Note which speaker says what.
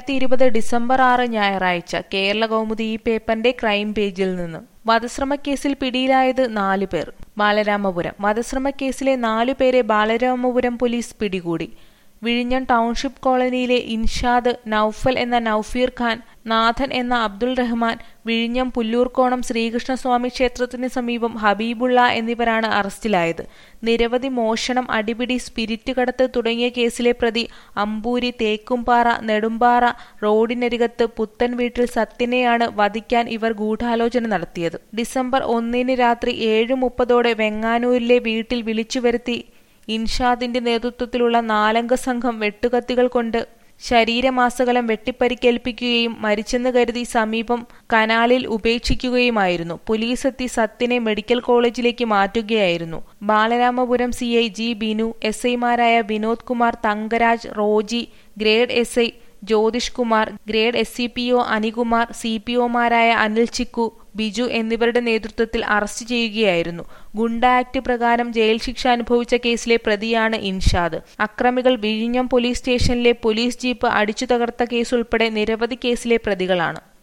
Speaker 1: ഇരുപത് ഡിസംബർ ആറ് ഞായറാഴ്ച കേരള കൗമുദി ഈ പേപ്പറിന്റെ ക്രൈം പേജിൽ നിന്ന് വധശ്രമക്കേസിൽ പിടിയിലായത് നാല് പേർ ബാലരാമപുരം വധശ്രമക്കേസിലെ നാലു പേരെ ബാലരാമപുരം പോലീസ് പിടികൂടി വിഴിഞ്ഞം ടൗൺഷിപ്പ് കോളനിയിലെ ഇൻഷാദ് നൌഫൽ എന്ന നൌഫീർ ഖാൻ നാഥൻ എന്ന അബ്ദുൾ റഹ്മാൻ വിഴിഞ്ഞം പുല്ലൂർക്കോണം ശ്രീകൃഷ്ണസ്വാമി ക്ഷേത്രത്തിന് സമീപം ഹബീബുള്ള എന്നിവരാണ് അറസ്റ്റിലായത് നിരവധി മോഷണം അടിപിടി സ്പിരിറ്റ് കടത്ത് തുടങ്ങിയ കേസിലെ പ്രതി അമ്പൂരി തേക്കുംപാറ നെടുമ്പാറ റോഡിനരികത്ത് പുത്തൻ വീട്ടിൽ സത്യനെയാണ് വധിക്കാൻ ഇവർ ഗൂഢാലോചന നടത്തിയത് ഡിസംബർ ഒന്നിന് രാത്രി ഏഴ് മുപ്പതോടെ വെങ്ങാനൂരിലെ വീട്ടിൽ വിളിച്ചു വരുത്തി ഇൻഷാദിന്റെ നേതൃത്വത്തിലുള്ള നാലംഗ സംഘം വെട്ടുകത്തികൾ കൊണ്ട് ശരീരമാസകലം വെട്ടിപ്പരിക്കേൽപ്പിക്കുകയും മരിച്ചെന്ന് കരുതി സമീപം കനാലിൽ ഉപേക്ഷിക്കുകയുമായിരുന്നു പോലീസ് എത്തി സത്യനെ മെഡിക്കൽ കോളേജിലേക്ക് മാറ്റുകയായിരുന്നു Balaramapuram C I G Binu S ഐമാരായ Vinod Kumar Thangaraj Roji grade S I Jyothish Kumar grade S C P O Anikumar C P ഒമാരായ അനിൽ ചിക്കു ബിജു എന്നിവരുടെ നേതൃത്വത്തിൽ അറസ്റ്റ് ചെയ്യുകയായിരുന്നു ഗുണ്ട ആക്ട് പ്രകാരം ജയിൽ ശിക്ഷ അനുഭവിച്ച കേസിലെ പ്രതിയാണ് ഇൻഷാദ് അക്രമികൾ വിഴിഞ്ഞം പോലീസ് സ്റ്റേഷനിലെ പോലീസ് ജീപ്പ് അടിച്ചു തകർത്ത കേസുൾപ്പെടെ നിരവധി കേസിലെ പ്രതികളാണ്